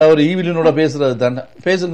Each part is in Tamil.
ஒரு ஈவிலினோட பேசுறது தானே பேசுங்க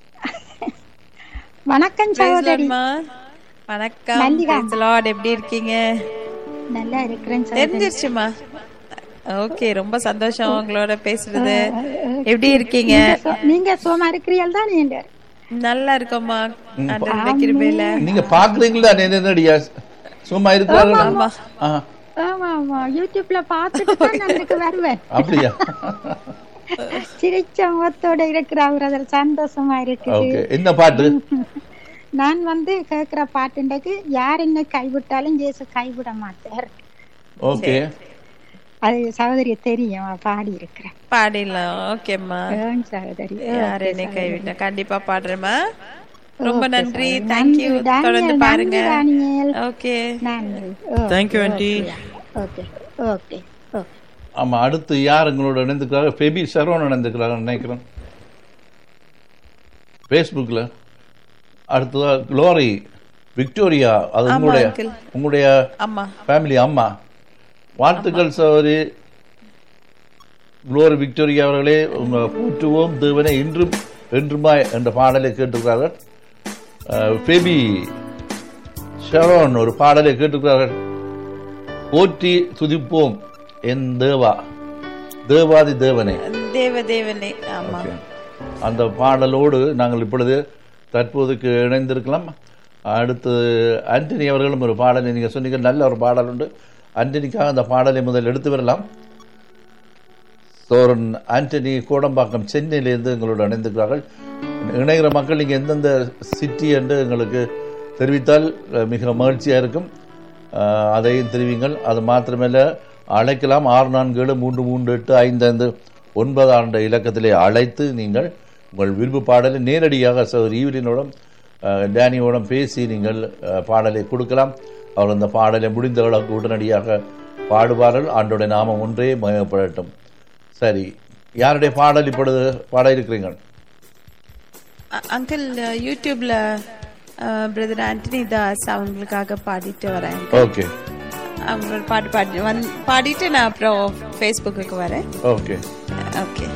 வணக்கம் Praise Lord, சகோதரி மா. வணக்கம் நன்றிடா. Praise the Lord. எப்படி இருக்கீங்க நல்லா இருக்கிறேன் சகோதரி தெரிஞ்சிருச்சுமா ஓகே ரொம்ப சந்தோஷம் உங்களோட பேசுறது எப்படி இருக்கீங்க நீங்க சு- நீங்க சும்மா இருக்கிறீர்கள் தான் நீங்க நல்லா இருக்கோம்மா ஆண்டவருடைய கிருபையில நீங்க பாக்குறீங்களா என்னடியா சும்மா இருக்கிறாங்க ஆமா ஆ, ஆமா ஆமா யூடியூப்ல பார்த்துட்டு தான் நான் இதுக்கு வருவேன் அப்படியா சிரிச்ச முகத்தோட இருக்கிற பிரதர் சந்தோஷமா இருக்குது ஓகே என்ன பாட்டு நான் வந்து கேட்கிற பாட்டுண்டக்கு யார் என்ன கைவிட்டாலும் ஜேசு கைவிட மாட்டார் ஓகே அது சகோதரி தெரியும் பாடி இருக்கிறேன் பாடிடலாம் ஓகேம்மா ஆம் சகோதரி யார் என்னை கைவிட்ட கண்டிப்பா பாடுறேம்மா ரொம்ப Okay, நன்றி சகோதரி. தேங்க்யூ நன்றி, டானியல், தொடர்ந்து நன்றி, பாருங்க டானியல். ஓகே நன்றி Thank you, aunty. Okay okay okay ஆமா அடுத்து யார் எங்களோட இணைந்துக்கிறாங்க ஃபெபி சரவணன் இணைந்துக்கிறாங்க நினைக்கிறேன் ஃபேஸ்புக்கில் அடுத்ததா க்ளோரி விக்டோரியா அது ஆமா, உங்களுடைய uncle. உங்களுடைய அம்மா ஃபேமிலி அம்மா வாழ்த்துக்கள் சகோதரி குளோரி விக்டோரியா அவர்களே உங்க போற்றுவோம் தேவனை இன்றும் என்றுமாய் என்ற பாடலை கேட்டிருக்கிறார்கள் அஹ், ஃபெபி ஷரோன் ஒரு பாடலை கேட்டிருக்கிறார்கள் போற்றி துதிப்போம் என் தேவா தேவாதி தேவனே தேவ தேவனே ஆமா அந்த பாடலோடு நாங்கள் இப்பொழுது தற்போதுக்கு இணைந்திருக்கலாம் அடுத்து ஆண்டனி அவர்களும் ஒரு பாடலை நீங்கள் சொன்னீங்க நல்ல ஒரு பாடல் உண்டு ஆண்டனிக்காக அந்த பாடலை முதல் எடுத்து வரலாம் சோரன் ஆண்டனி கோடம்பாக்கம் சென்னையிலிருந்து எங்களோடு இணைந்திருக்கிறார்கள் இணைகிற மக்கள் நீங்கள் எந்தெந்த சிட்டி என்று எங்களுக்கு தெரிவித்தால் அஹ், மிக மகிழ்ச்சியாக இருக்கும் அஹ், அதையும் தெரிவிங்கள் அது மாத்திரமல்ல அழைக்கலாம் ஆறு நான்கு ஏழு மூன்று மூன்று எட்டு ஐந்து ஐந்து ஒன்பது ஆண்டு இலக்கத்திலே அழைத்து நீங்கள் உங்கள் விருப்பு பாடலை நேரடியாக சகோதரி ஈவிலினோடும் அஹ், டேனியோடும் பேசி நீங்கள் அஹ், பாடலை கொடுக்கலாம் அவர் அந்த பாடலை முடிந்த அளவுக்கு உடனடியாக பாடுவார்கள் ஆண்டோட நாமம் ஒன்றே மயப்படட்டும் சரி யாருடைய பாடல் இப்பொழுது பாட இருக்கிறீர்கள் அங்கிள் யூடியூப்ல பிரதர் ஆண்டனி தாஸ் அவங்களுக்காக பாடிட்டு வரேன் ஓகே அவங்களோட பாட்டு பாடி வந்து பாடிட்டு நான் அப்புறம் ஃபேஸ்புக்கு வரேன் ஓகே